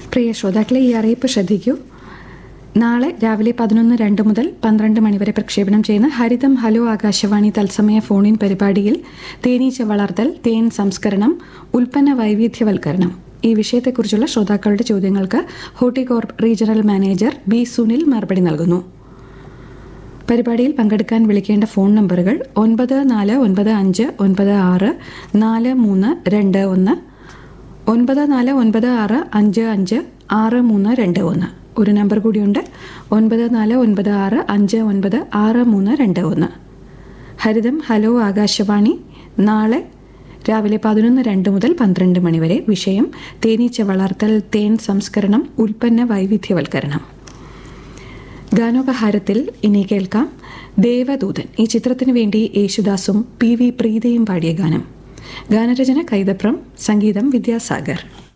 പ്രിയ ശ്രോതാക്കളെ ഈ അറിയിപ്പ് ശ്രദ്ധിക്കൂ നാളെ രാവിലെ പതിനൊന്ന് രണ്ട് മുതൽ പന്ത്രണ്ട് മണിവരെ പ്രക്ഷേപണം ചെയ്യുന്ന ഹരിതം ഹലോ ആകാശവാണി തത്സമയ ഫോണിൻ പരിപാടിയിൽ തേനീച്ച വളർത്തൽ തേൻ സംസ്കരണം ഉൽപ്പന്ന വൈവിധ്യവൽക്കരണം ഈ വിഷയത്തെക്കുറിച്ചുള്ള ശ്രോതാക്കളുടെ ചോദ്യങ്ങൾക്ക് Horticorp regional manager B Sunil മറുപടി നൽകുന്നു പരിപാടിയിൽ പങ്കെടുക്കാൻ വിളിക്കേണ്ട ഫോൺ നമ്പറുകൾ ഒൻപത് നാല് ഒൻപത് അഞ്ച് ഒൻപത് ആറ് നാല് മൂന്ന് രണ്ട് ഒന്ന് ഒൻപത് നാല് ഒൻപത് ആറ് അഞ്ച് അഞ്ച് ആറ് മൂന്ന് രണ്ട് ഒന്ന് ഒരു നമ്പർ കൂടിയുണ്ട് ഒൻപത് നാല് ഒൻപത് ആറ് അഞ്ച് ഒൻപത് ആറ് മൂന്ന് രണ്ട് ഒന്ന് ഹരിതം ഹലോ ആകാശവാണി നാളെ രാവിലെ പതിനൊന്ന് രണ്ട് മുതൽ പന്ത്രണ്ട് മണിവരെ വിഷയം തേനീച്ച വളർത്തൽ തേൻ സംസ്കരണം ഉൽപ്പന്ന വൈവിധ്യവൽക്കരണം ഗാനോപഹാരത്തിൽ ഇനി കേൾക്കാം ദേവദൂതൻ ഈ ചിത്രത്തിനു വേണ്ടി യേശുദാസും പി വി പ്രീതയും പാടിയ ഗാനം ഗാനരചന കൈതപ്രം സംഗീതം വിദ്യാസാഗർ